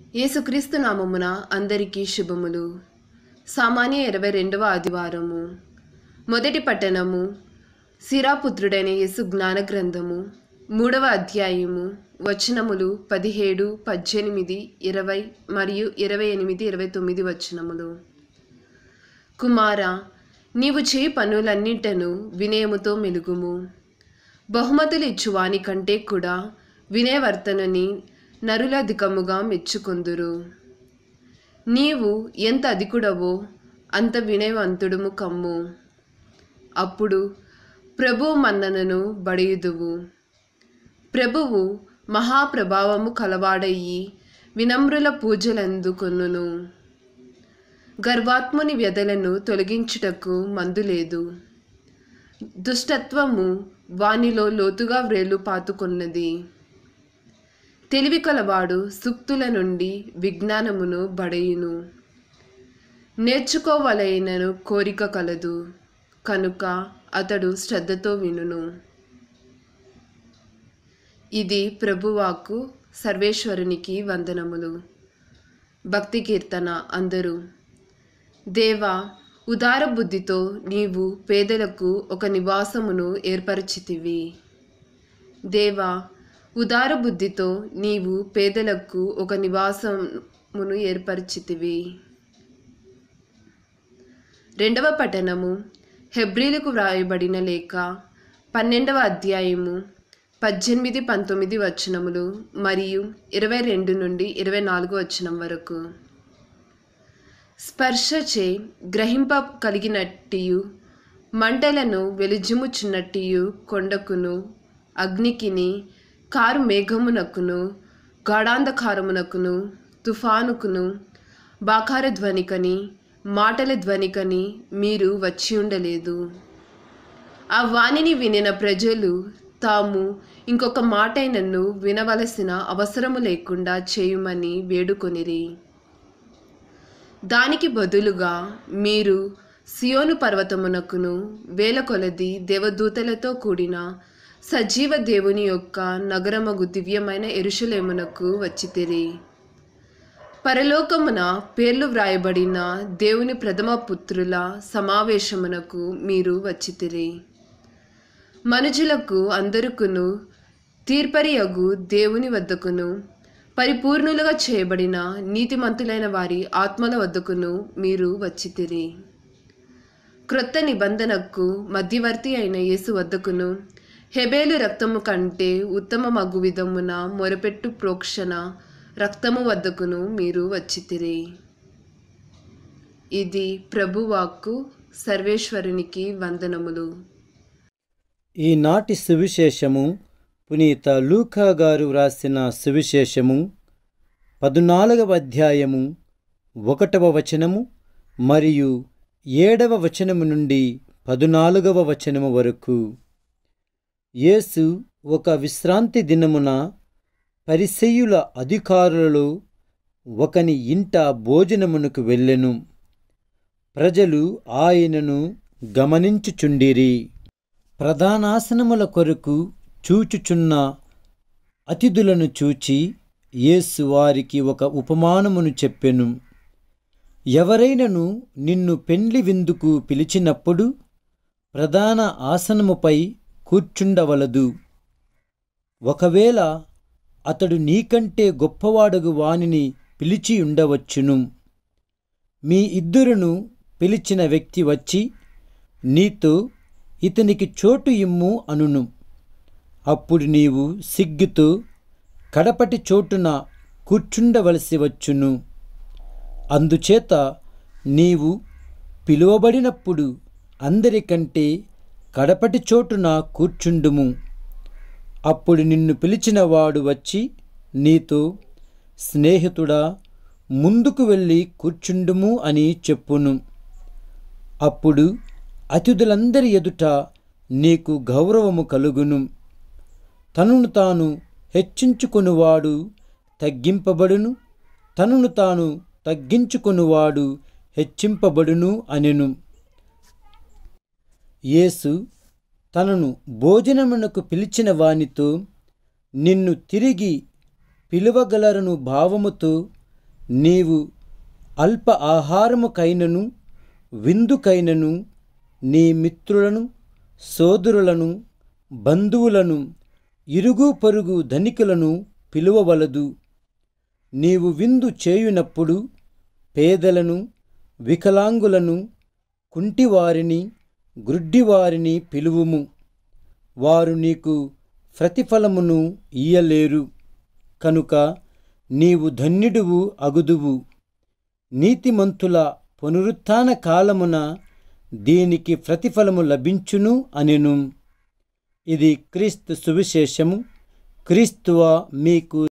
యేసుక్రీస్తు నామమున అందరికీ శుభములు సామాన్య ఇరవై రెండవ ఆదివారము మొదటి పట్టణము సిరాపుత్రుడైన యేసు జ్ఞాన గ్రంథము మూడవ అధ్యాయము వచనములు పదిహేడు పద్దెనిమిది ఇరవై మరియు ఇరవై ఎనిమిది ఇరవై తొమ్మిది వచనములు కుమార నీవు చేయి పనులన్నింటను వినయముతో మెలుగుము బహుమతులు ఇచ్చు వాని కంటే కూడా వినయవర్తనని నరులధికముగా మెచ్చుకొందురు నీవు ఎంత అధికుడవో అంత వినయవంతుడుము కమ్ము అప్పుడు ప్రభు మన్ననను బడియుదువు ప్రభువు మహాప్రభావము కలవాడయ్యి వినమ్రుల పూజలందుకొనును గర్వాత్ముని వ్యధలను తొలగించుటకు మందు లేదు దుష్టత్వము వానిలో లోతుగా వ్రేలు పాతుకొన్నది తెలివి కలవాడు సూక్తుల నుండి విజ్ఞానమును బడయును నేర్చుకోవలైనను కోరిక కలదు కనుక అతడు శ్రద్ధతో వినును ఇది ప్రభువాకు సర్వేశ్వరునికి వందనములు భక్తి కీర్తన అందరూ దేవా ఉదార బుద్ధితో నీవు పేదలకు ఒక నివాసమును ఏర్పరచితివి దేవా ఉదార బుద్ధితో నీవు పేదలకు ఒక నివాసమును ఏర్పరిచితివి రెండవ పఠనము హెబ్రిలకు వ్రాయబడిన లేఖ పన్నెండవ అధ్యాయము పద్దెనిమిది పంతొమ్మిది వచనములు మరియు ఇరవై రెండు నుండి ఇరవై నాలుగు వచనం వరకు స్పర్శచే గ్రహింప కలిగినట్టియు మంటలను వెలుజుముచున్నట్టియు కొండకును అగ్నికిని కారు మేఘమునకును గాఢాంధకారమునకును తుఫానుకును బాకార ధ్వనికని మాటల ధ్వనికని మీరు వచ్చి ఉండలేదు ఆ వాణిని వినిన ప్రజలు తాము ఇంకొక మాటైనను వినవలసిన అవసరము లేకుండా చేయుమని వేడుకొనిరి దానికి బదులుగా మీరు సియోను పర్వతమునకును వేల కొలది దేవదూతలతో కూడిన సజీవ దేవుని యొక్క నగరమగు దివ్యమైన ఎరుషలేమునకు వచ్చితిరి పరలోకమున పేర్లు వ్రాయబడిన దేవుని ప్రథమ పుత్రుల సమావేశమునకు మీరు వచ్చితిరి మనుజులకు అందరుకును తీర్పరియగు దేవుని వద్దకును పరిపూర్ణులుగా చేయబడిన నీతిమంతులైన వారి ఆత్మల వద్దకును మీరు వచ్చితిరి క్రొత్త నిబంధనకు మధ్యవర్తి అయిన యేసు వద్దకును హెబేలు రక్తము కంటే ఉత్తమ మగు విధమున మొరపెట్టు ప్రోక్షణ రక్తము వద్దకును మీరు వచ్చితిరి ఇది ప్రభువాక్కు సర్వేశ్వరునికి వందనములు ఈనాటి సువిశేషము పునీత లూకా గారు వ్రాసిన సువిశేషము పదునాలుగవ అధ్యాయము ఒకటవ వచనము మరియు ఏడవ వచనము నుండి పదునాలుగవ వచనము వరకు యేసు ఒక విశ్రాంతి దినమున పరిసెయుల అధికారులలో ఒకని ఇంట భోజనమునకు వెళ్ళెను ప్రజలు ఆయనను గమనించుచుండిరి ప్రధానాసనముల కొరకు చూచుచున్న అతిథులను చూచి యేసు వారికి ఒక ఉపమానమును చెప్పెను ఎవరైనను నిన్ను పెండ్లి విందుకు పిలిచినప్పుడు ప్రధాన ఆసనముపై కూర్చుండవలదు ఒకవేళ అతడు నీకంటే గొప్పవాడగు వానిని పిలిచి ఉండవచ్చును మీ ఇద్దరును పిలిచిన వ్యక్తి వచ్చి నీతో ఇతనికి చోటు ఇమ్ము అనును అప్పుడు నీవు సిగ్గుతో కడపటి చోటున కూర్చుండవలసి వచ్చును అందుచేత నీవు పిలువబడినప్పుడు అందరికంటే కడపటి చోటున కూర్చుండుము అప్పుడు నిన్ను పిలిచిన వాడు వచ్చి నీతో స్నేహితుడా ముందుకు వెళ్ళి కూర్చుండుము అని చెప్పును అప్పుడు అతిథులందరి ఎదుట నీకు గౌరవము కలుగును తనను తాను హెచ్చించుకొనువాడు తగ్గింపబడును తనను తాను తగ్గించుకొనువాడు హెచ్చింపబడును అనెను యేసు తనను భోజనమునకు పిలిచిన వానితో నిన్ను తిరిగి పిలువగలరను భావముతో నీవు అల్ప ఆహారముకైనను విందుకైనను నీ మిత్రులను సోదరులను బంధువులను ఇరుగు పొరుగు ధనికులను పిలువవలదు నీవు విందు చేయునప్పుడు పేదలను వికలాంగులను కుంటివారిని గ్రుడ్డివారిని పిలువుము వారు నీకు ప్రతిఫలమును ఇయ్యలేరు కనుక నీవు ధన్యుడువు అగుదువు నీతిమంతుల పునరుత్థాన కాలమున దీనికి ప్రతిఫలము లభించును అనెను ఇది క్రీస్తు సువిశేషము క్రీస్తువ మీకు